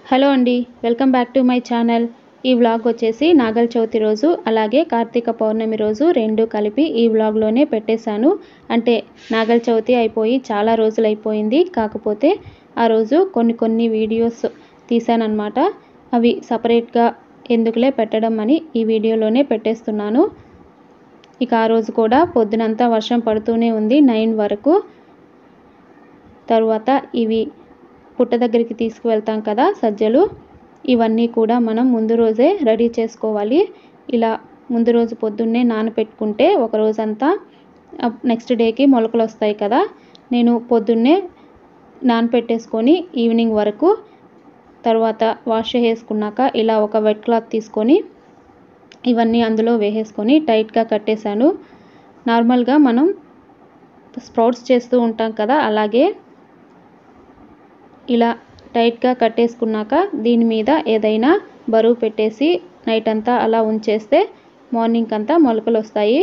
hello అండి welcome back to my channel ఈ vlog వచ్చేసి నాగల చవితి రోజు అలాగే కార్తీక పౌర్ణమి రోజు రెండు కలిపి ఈ వ్లాగ్లోనే పెట్టేశాను అంటే నాగల చవితి అయిపోయి చాలా రోజులు అయిపోయింది కాకపోతే ఆ రోజు కొన్ని కొన్ని వీడియోస్ తీశానన్నమాట అవి సపరేట్గా ఎందుకులే పెట్టడం అని ఈ వీడియోలోనే పెట్టేస్తున్నాను ఇక ఆ రోజు కూడా పొద్దునంతా వర్షం పడుతూనే ఉంది నైన్ వరకు తరువాత ఇవి పుట్ట దగ్గరికి తీసుకువెళ్తాం కదా సజ్జలు ఇవన్నీ కూడా మనం ముందు రోజే రెడీ చేసుకోవాలి ఇలా ముందు రోజు పొద్దున్నే నానపెట్టుకుంటే ఒక రోజంతా నెక్స్ట్ డేకి మొలకలు వస్తాయి కదా నేను పొద్దున్నే నానపెట్టేసుకొని ఈవినింగ్ వరకు తర్వాత వాష్ చేసుకున్నాక ఇలా ఒక వెట్ క్లాత్ తీసుకొని ఇవన్నీ అందులో వేసేసుకొని టైట్గా కట్టేశాను నార్మల్గా మనం స్ప్రౌట్స్ చేస్తూ ఉంటాం కదా అలాగే ఇలా టైట్గా కట్టేసుకున్నాక దీని మీద ఏదైనా బరువు పెట్టేసి నైట్ అంతా అలా ఉంచేస్తే మార్నింగ్ అంతా మొలకలు వస్తాయి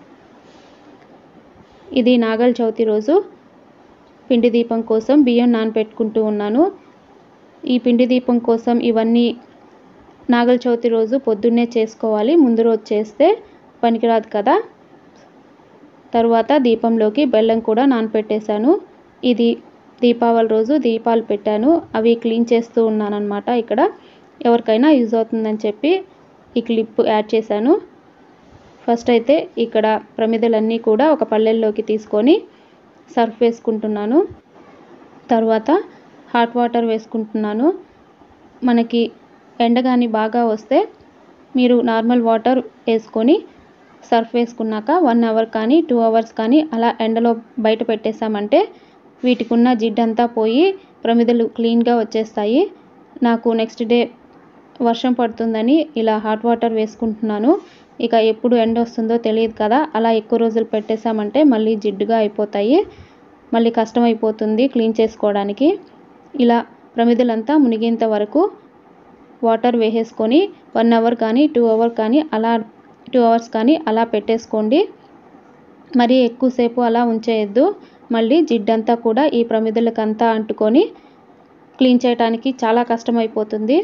ఇది నాగల చవితి రోజు పిండి దీపం కోసం బియ్యం నానపెట్టుకుంటూ ఉన్నాను ఈ పిండి దీపం కోసం ఇవన్నీ నాగల చవితి రోజు పొద్దున్నే చేసుకోవాలి ముందు రోజు చేస్తే పనికిరాదు కదా తరువాత దీపంలోకి బెల్లం కూడా నానపెట్టేశాను ఇది దీపావళి రోజు దీపాలు పెట్టాను అవి క్లీన్ చేస్తూ ఉన్నానన్నమాట ఇక్కడ ఎవరికైనా యూజ్ అవుతుందని చెప్పి ఈ క్లిప్ యాడ్ చేశాను ఫస్ట్ అయితే ఇక్కడ ప్రమిదలన్నీ కూడా ఒక పల్లెల్లోకి తీసుకొని సర్ఫ్ వేసుకుంటున్నాను తర్వాత హాట్ వాటర్ వేసుకుంటున్నాను మనకి ఎండ కానీ బాగా వస్తే మీరు నార్మల్ వాటర్ వేసుకొని సర్ఫ్ వేసుకున్నాక వన్ అవర్ కానీ టూ అవర్స్ కానీ అలా ఎండలో బయట పెట్టేశామంటే వీటికి ఉన్న జిడ్డంతా పోయి ప్రమిదలు క్లీన్గా వచ్చేస్తాయి నాకు నెక్స్ట్ డే వర్షం పడుతుందని ఇలా హాట్ వాటర్ వేసుకుంటున్నాను ఇక ఎప్పుడు ఎండ వస్తుందో తెలియదు కదా అలా ఎక్కువ రోజులు పెట్టేశామంటే మళ్ళీ జిడ్డుగా అయిపోతాయి మళ్ళీ కష్టం అయిపోతుంది క్లీన్ చేసుకోవడానికి ఇలా ప్రమిదలంతా మునిగేంత వరకు వాటర్ వేసేసుకొని వన్ అవర్ కానీ టూ అవర్ కానీ అలా టూ అవర్స్ కానీ అలా పెట్టేసుకోండి మరీ ఎక్కువసేపు అలా ఉంచేయద్దు మళ్ళీ జిడ్డంతా కూడా ఈ ప్రమిదలకంతా అంటుకొని క్లీన్ చేయడానికి చాలా కష్టమైపోతుంది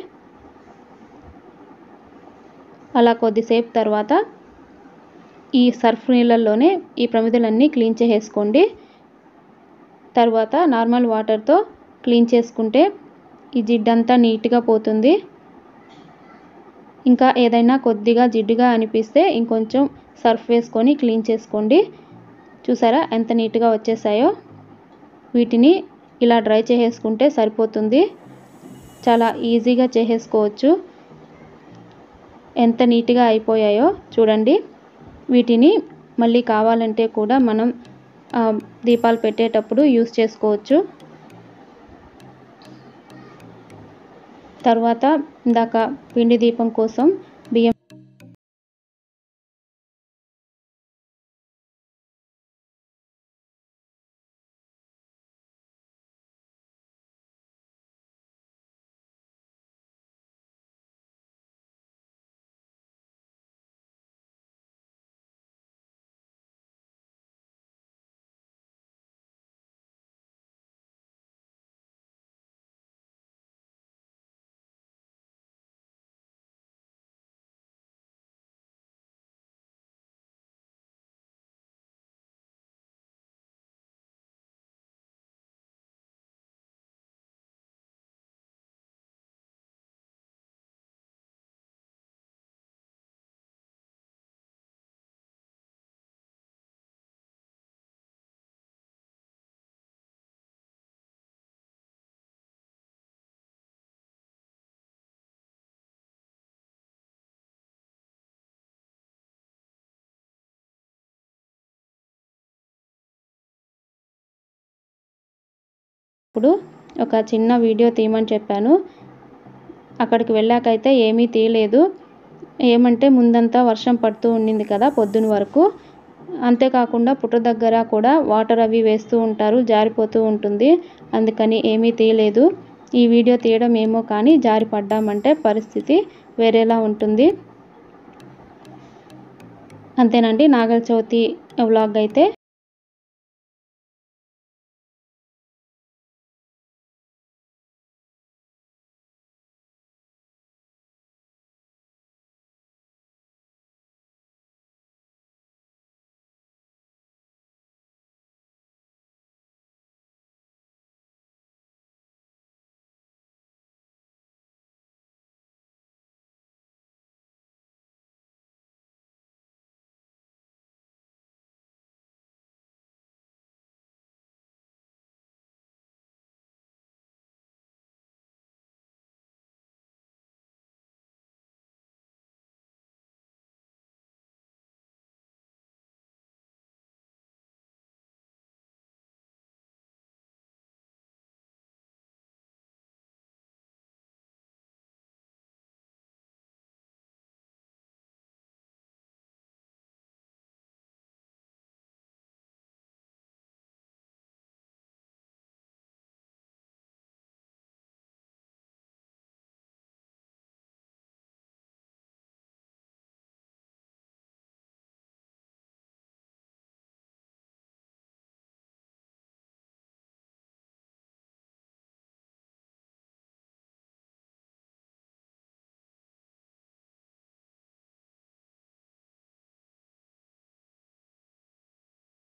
అలా కొద్దిసేపు తర్వాత ఈ సర్ఫ్ నీళ్ళల్లోనే ఈ ప్రమిదలన్నీ క్లీన్ చేసేసుకోండి తర్వాత నార్మల్ వాటర్తో క్లీన్ చేసుకుంటే ఈ జిడ్డంతా నీట్గా పోతుంది ఇంకా ఏదైనా కొద్దిగా జిడ్డుగా అనిపిస్తే ఇంకొంచెం సర్ఫ్ వేసుకొని క్లీన్ చేసుకోండి చూసారా ఎంత నీట్గా వచ్చేసాయో వీటిని ఇలా డ్రై చేసేసుకుంటే సరిపోతుంది చాలా ఈజీగా చేసేసుకోవచ్చు ఎంత నీట్గా అయిపోయాయో చూడండి వీటిని మళ్ళీ కావాలంటే కూడా మనం దీపాలు పెట్టేటప్పుడు యూస్ చేసుకోవచ్చు తర్వాత ఇందాక పిండి దీపం కోసం బియ్యం ఇప్పుడు ఒక చిన్న వీడియో తీయమని చెప్పాను అక్కడికి వెళ్ళాకైతే ఏమీ తీయలేదు ఏమంటే ముందంతా వర్షం పడుతూ ఉండింది కదా పొద్దున వరకు అంతేకాకుండా పుట్ట దగ్గర కూడా వాటర్ అవి వేస్తూ ఉంటారు జారిపోతూ ఉంటుంది అందుకని ఏమీ తీయలేదు ఈ వీడియో తీయడం ఏమో కానీ జారి పడ్డామంటే పరిస్థితి వేరేలా ఉంటుంది అంతేనండి నాగల చవితి వ్లాగ్ అయితే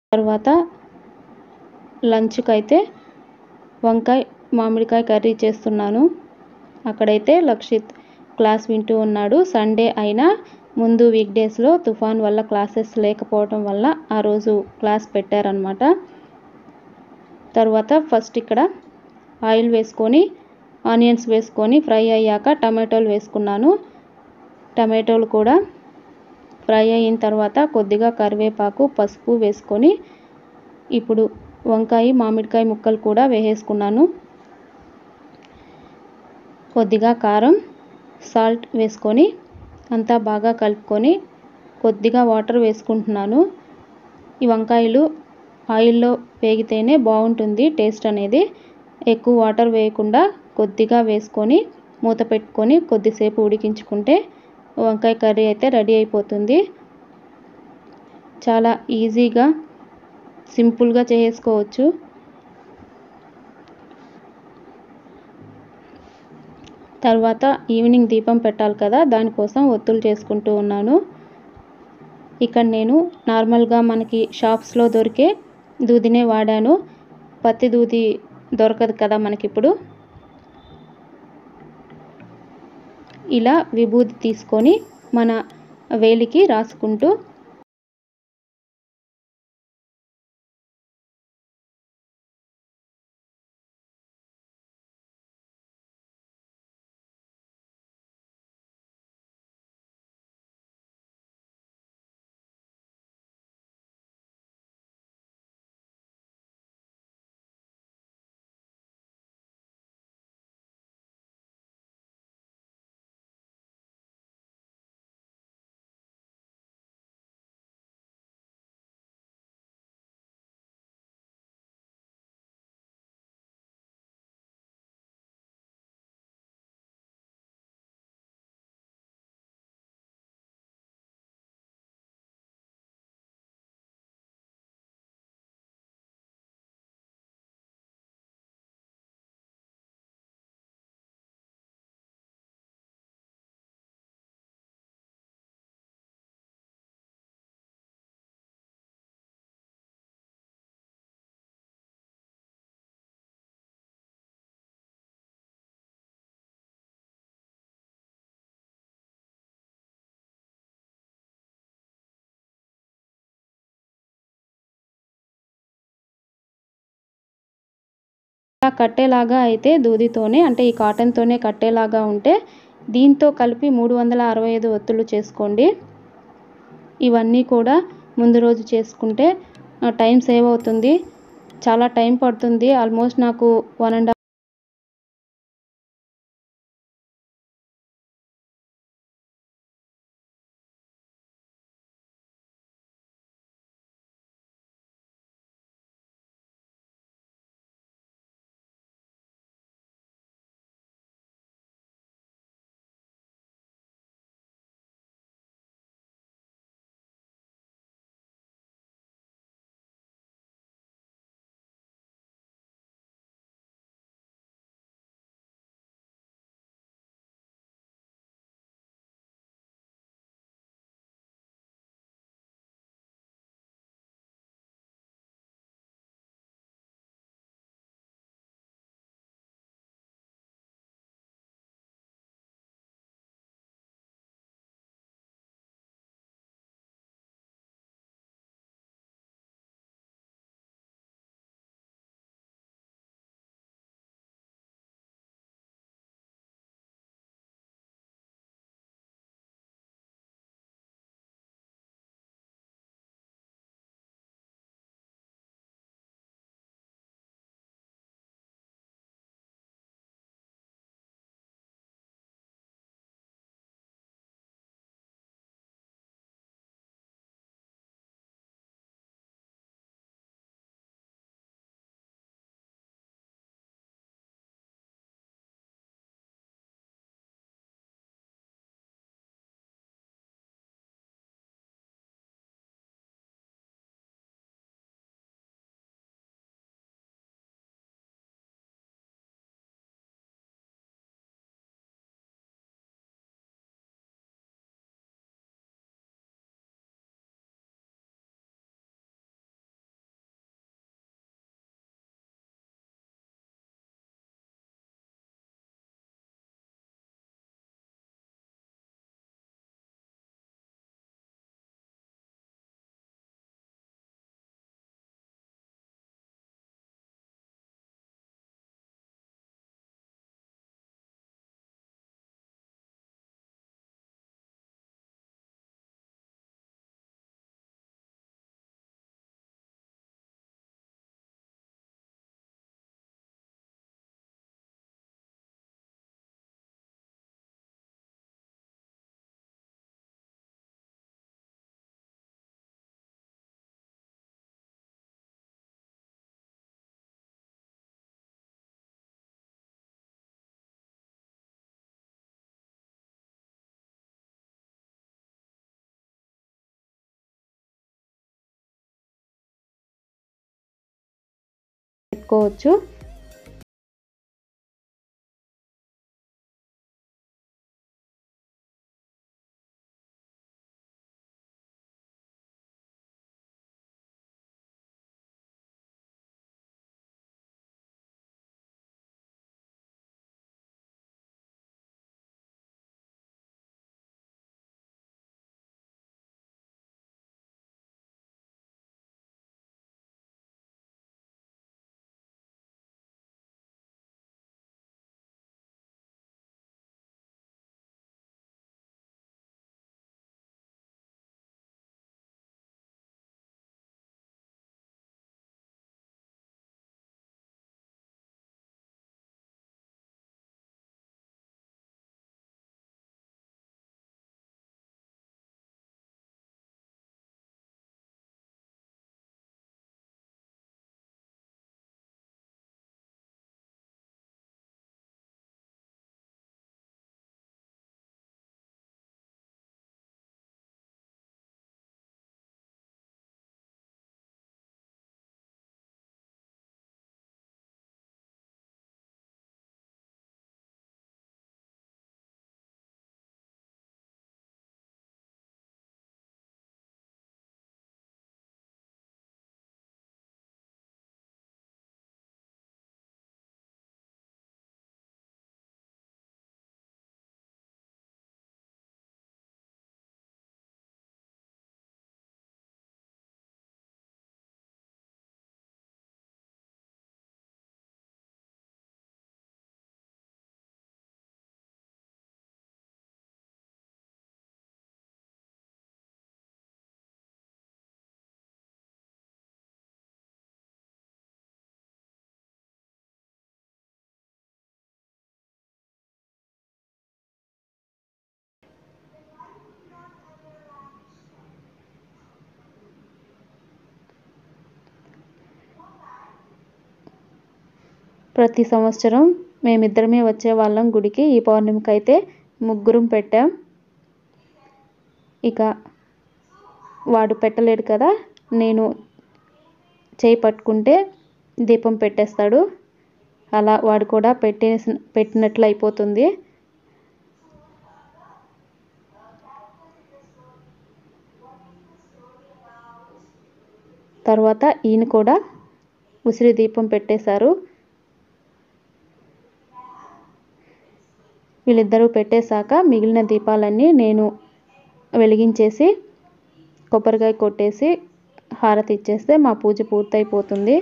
తర్వాత లంచ్కి అయితే వంకాయ మామిడికాయ కర్రీ చేస్తున్నాను అక్కడైతే లక్షిత్ క్లాస్ వింటూ ఉన్నాడు సండే అయినా ముందు వీక్ డేస్లో తుఫాన్ వల్ల క్లాసెస్ లేకపోవడం వల్ల ఆ రోజు క్లాస్ పెట్టారనమాట తర్వాత ఫస్ట్ ఇక్కడ ఆయిల్ వేసుకొని ఆనియన్స్ వేసుకొని ఫ్రై అయ్యాక టమాటోలు వేసుకున్నాను టమాటోలు కూడా ఫ్రై అయిన తర్వాత కొద్దిగా కరివేపాకు పసుపు వేసుకొని ఇప్పుడు వంకాయ మామిడికాయ ముక్కలు కూడా వేసేసుకున్నాను కొద్దిగా కారం సాల్ట్ వేసుకొని అంతా బాగా కలుపుకొని కొద్దిగా వాటర్ వేసుకుంటున్నాను ఈ వంకాయలు ఆయిల్లో వేగితేనే బాగుంటుంది టేస్ట్ అనేది ఎక్కువ వాటర్ వేయకుండా కొద్దిగా వేసుకొని మూత పెట్టుకొని కొద్దిసేపు ఉడికించుకుంటే వంకాయ కర్రీ అయితే రెడీ అయిపోతుంది చాలా ఈజీగా సింపుల్గా చేసుకోవచ్చు తర్వాత ఈవినింగ్ దీపం పెట్టాలి కదా దానికోసం ఒత్తులు చేసుకుంటూ ఉన్నాను ఇక్కడ నేను నార్మల్గా మనకి షాప్స్లో దొరికే దూదినే వాడాను పత్తి దూది దొరకదు కదా మనకిప్పుడు ఇలా విభూది తీసుకొని మన వేలికి రాసుకుంటూ ఇలా కట్టేలాగా అయితే దూదితోనే అంటే ఈ కాటన్తోనే కట్టేలాగా ఉంటే దీంతో కలిపి మూడు వందల అరవై ఐదు ఒత్తులు చేసుకోండి ఇవన్నీ కూడా ముందు రోజు చేసుకుంటే టైం సేవ్ అవుతుంది చాలా టైం పడుతుంది ఆల్మోస్ట్ నాకు వన్ అండ్ పెట్టుకోవచ్చు ప్రతి సంవత్సరం మేమిద్దరమే వచ్చేవాళ్ళం గుడికి ఈ పౌర్ణమికి అయితే ముగ్గురం పెట్టాం ఇక వాడు పెట్టలేడు కదా నేను చేయి పట్టుకుంటే దీపం పెట్టేస్తాడు అలా వాడు కూడా పెట్టేసి పెట్టినట్లు అయిపోతుంది తర్వాత ఈయన కూడా ఉసిరి దీపం పెట్టేశారు వీళ్ళిద్దరూ పెట్టేశాక మిగిలిన దీపాలన్నీ నేను వెలిగించేసి కొబ్బరికాయ కొట్టేసి హారతి ఇచ్చేస్తే మా పూజ పూర్తయిపోతుంది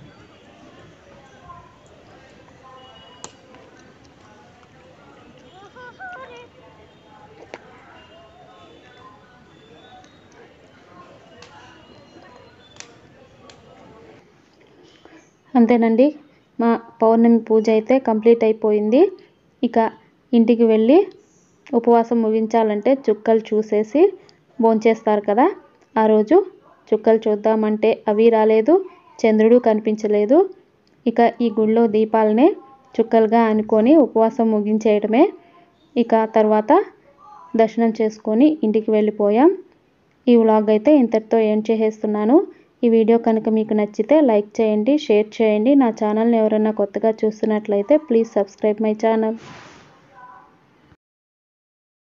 అంతేనండి మా పౌర్ణమి పూజ అయితే కంప్లీట్ అయిపోయింది ఇక ఇంటికి వెళ్ళి ఉపవాసం ముగించాలంటే చుక్కలు చూసేసి భోంచేస్తారు కదా ఆ రోజు చుక్కలు చూద్దామంటే అవి రాలేదు చంద్రుడు కనిపించలేదు ఇక ఈ గుళ్ళో దీపాలనే చుక్కలుగా అనుకొని ఉపవాసం ముగించేయడమే ఇక తర్వాత దర్శనం చేసుకొని ఇంటికి వెళ్ళిపోయాం ఈ వ్లాగ్ అయితే ఇంతటితో ఏం చేసేస్తున్నాను ఈ వీడియో కనుక మీకు నచ్చితే లైక్ చేయండి షేర్ చేయండి నా ఛానల్ని ఎవరైనా కొత్తగా చూస్తున్నట్లయితే ప్లీజ్ సబ్స్క్రైబ్ మై ఛానల్